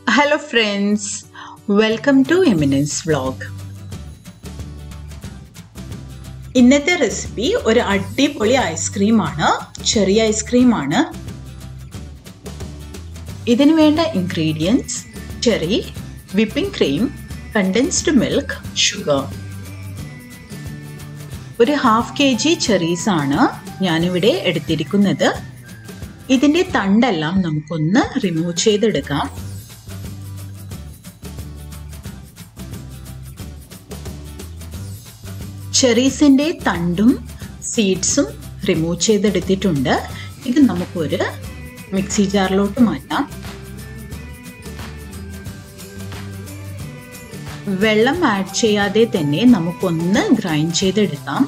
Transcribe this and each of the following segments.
hello friends welcome to Eminence vlog ഇന്നത്തെ recipe ഒരു അടിപൊളി ഐസ്ക്രീമാണ് ചെറിയ ഐസ്ക്രീമാണ് ഇതിന് വേണ്ട ingredients cherry whipping cream condensed milk sugar ഒരു ഹാഫ് കെ ജി ചെറീസ് ആണ് ഞാനിവിടെ എടുത്തിരിക്കുന്നത് ഇതിന്റെ തണ്ടെല്ലാം നമുക്കൊന്ന് റിമൂവ് ചെയ്തെടുക്കാം ചെറീസിന്റെ തണ്ടും സീഡ്സും റിമൂവ് ചെയ്തെടുത്തിട്ടുണ്ട് ഇത് നമുക്കൊരു മിക്സി ജാറിലോട്ട് മാറ്റാം വെള്ളം ആഡ് ചെയ്യാതെ തന്നെ നമുക്കൊന്ന് ഗ്രൈൻഡ് ചെയ്തെടുക്കാം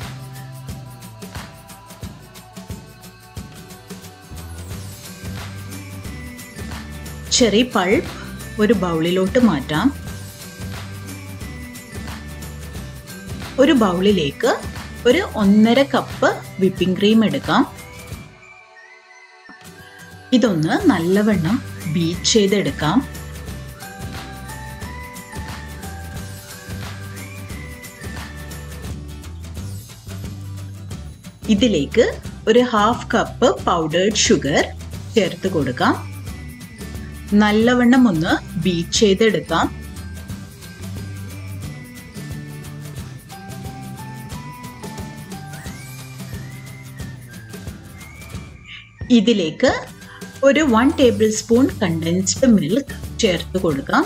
ചെറി പൾപ്പ് ഒരു ബൗളിലോട്ട് മാറ്റാം ഒരു ബൗളിലേക്ക് ഒരു ഒന്നര കപ്പ് വിപ്പിംഗ് ക്രീം എടുക്കാം ഇതൊന്ന് നല്ലവണ്ണം ബീറ്റ് ചെയ്തെടുക്കാം ഇതിലേക്ക് ഒരു ഹാഫ് കപ്പ് പൗഡേർഡ് ഷുഗർ ചേർത്ത് കൊടുക്കാം നല്ലവണ്ണം ഒന്ന് ബീറ്റ് ചെയ്തെടുക്കാം ഇതിലേക്ക് ഒരു one tablespoon condensed milk ചേർത്ത് കൊടുക്കാം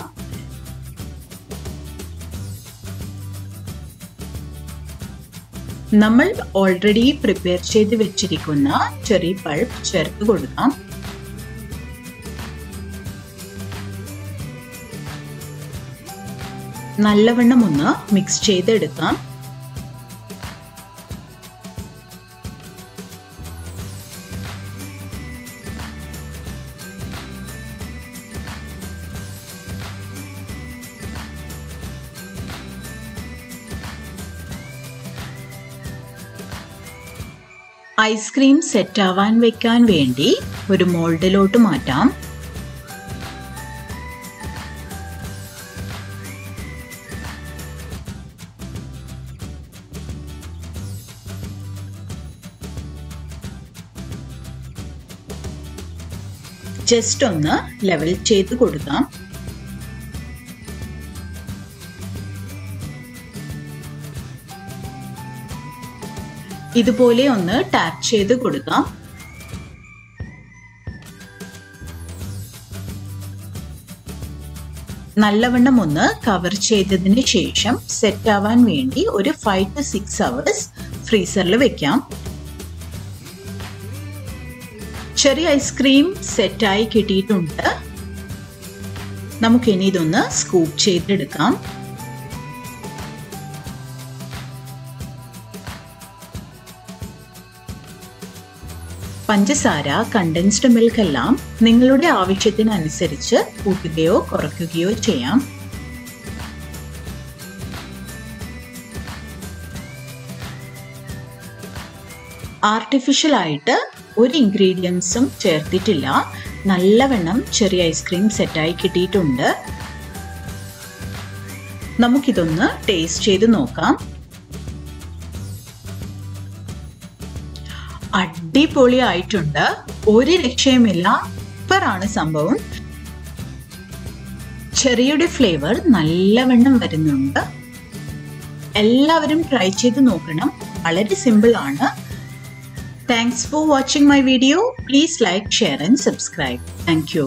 നമ്മൾ ഓൾറെഡി പ്രിപ്പയർ ചെയ്ത് വെച്ചിരിക്കുന്ന ചെറി പൾപ്പ് ചേർത്ത് കൊടുക്കാം നല്ലവണ്ണം ഒന്ന് മിക്സ് ചെയ്തെടുക്കാം ഐസ്ക്രീം സെറ്റ് ആവാൻ വെക്കാൻ വേണ്ടി ഒരു മോൾഡിലോട്ട് മാറ്റാം ജസ്റ്റ് ഒന്ന് ലെവൽ ചെയ്ത് കൊടുക്കാം ഇതുപോലെ ഒന്ന് ടാപ്പ് ചെയ്ത് കൊടുക്കാം നല്ലവണ്ണം ഒന്ന് കവർ ചെയ്തതിന് ശേഷം സെറ്റ് ആവാൻ വേണ്ടി ഒരു ഫൈവ് ടു സിക്സ് അവേഴ്സ് ഫ്രീസറിൽ വെക്കാം ചെറിയ ഐസ്ക്രീം സെറ്റായി കിട്ടിയിട്ടുണ്ട് നമുക്കിനി ഇതൊന്ന് സ്കൂപ്പ് ചെയ്തെടുക്കാം പഞ്ചസാര കണ്ടൻസ്ഡ് മിൽക്ക് എല്ലാം നിങ്ങളുടെ ആവശ്യത്തിനനുസരിച്ച് കൂട്ടുകയോ കുറയ്ക്കുകയോ ചെയ്യാം ആർട്ടിഫിഷ്യൽ ആയിട്ട് ഒരു ഇൻഗ്രീഡിയൻസും ചേർത്തിട്ടില്ല നല്ലവണ്ണം ചെറിയ ഐസ്ക്രീം സെറ്റായി കിട്ടിയിട്ടുണ്ട് നമുക്കിതൊന്ന് ടേസ്റ്റ് ചെയ്ത് നോക്കാം അടിപൊളി ആയിട്ടുണ്ട് ഒരു രക്ഷയുമില്ല സൂപ്പറാണ് സംഭവം ചെറിയുടെ ഫ്ലേവർ നല്ലവണ്ണം വരുന്നുണ്ട് എല്ലാവരും ട്രൈ ചെയ്ത് നോക്കണം വളരെ സിമ്പിൾ ആണ് thanks for watching my video please like share and subscribe thank U